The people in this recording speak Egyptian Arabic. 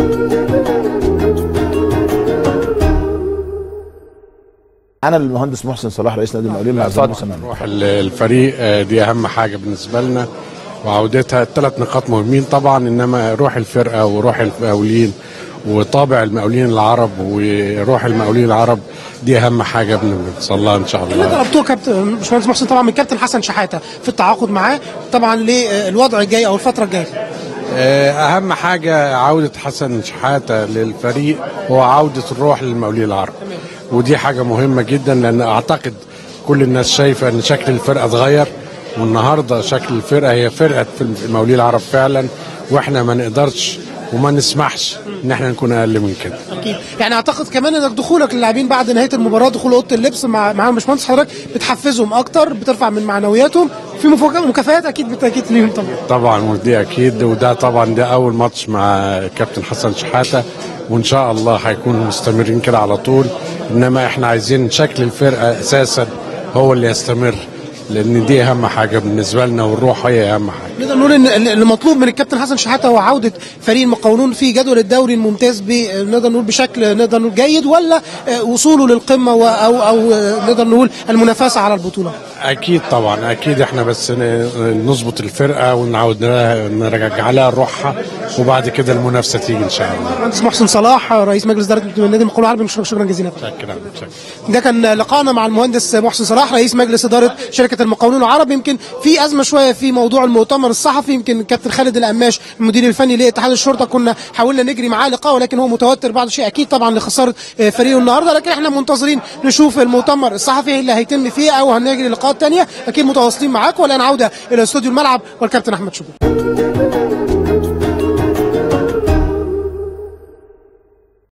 انا المهندس محسن صلاح رئيس نادي المقاولين العظيم مسمى روح ال- الفريق آه، دي اهم حاجه بالنسبه لنا وعودتها الثلاث نقاط مهمين طبعا انما روح الفرقه وروح المقاولين وطابع المقاولين العرب وروح المقاولين العرب دي اهم حاجه بنوصل لها ان شاء اللي الله طلبتوه كابتن باشمهندس محسن طبعا من كابتن حسن شحاته في التعاقد معاه طبعا للوضع الجاي او الفتره الجايه آه، اهم حاجه عوده حسن شحاته للفريق هو عوده الروح للمقاولين العرب ودي حاجه مهمه جدا لان اعتقد كل الناس شايفه ان شكل الفرقه اتغير والنهارده شكل الفرقه هي فرقه في المقاولين العرب فعلا واحنا ما نقدرش وما نسمحش ان احنا نكون اقل من كده اكيد يعني اعتقد كمان انك دخولك للاعبين بعد نهايه المباراه دخول اوضه اللبس مع مع باشمهندس حضرتك بتحفزهم اكتر بترفع من معنوياتهم في مفاجاه مكافآت اكيد بالتاكيد ليهم طبعا طبعا ودي اكيد وده طبعا ده اول ماتش مع كابتن حسن شحاته وان شاء الله هيكون مستمرين كده على طول انما احنا عايزين شكل الفرقه اساسا هو اللي يستمر لان دي اهم حاجه بالنسبه لنا والروح هي اهم حاجه نقدر نقول ان اللي مطلوب من الكابتن حسن شحاته هو عوده فريق المقاولون في جدول الدوري الممتاز ب نقدر نقول بشكل نقدر نقول جيد ولا آه، وصوله للقمه و- او او آه، نقدر نقول المنافسه على البطوله اكيد طبعا اكيد احنا بس ن- نظبط الفرقه ونعود لها- نرجع لها روحها وبعد كده المنافسه تيجي ان شاء الله المهندس محسن صلاح رئيس مجلس اداره النادي المقاولون العربي شكرا شكرا جزيلا شكرا شكرا ده كان لقاءنا مع المهندس محسن صلاح رئيس مجلس اداره شركه المقاولون العرب يمكن في ازمه شويه في موضوع المؤتمر الصحفي يمكن الكابتن خالد القماش المدير الفني لاتحاد الشرطه كنا حاولنا نجري معاه لقاء ولكن هو متوتر بعض الشيء اكيد طبعا لخساره آه، فريقه النهارده لكن احنا منتظرين نشوف المؤتمر الصحفي اللي هيتم فيه او هنجري لقاءات تانية اكيد متواصلين معاكم والان عوده الى استوديو الملعب والكابتن احمد شكري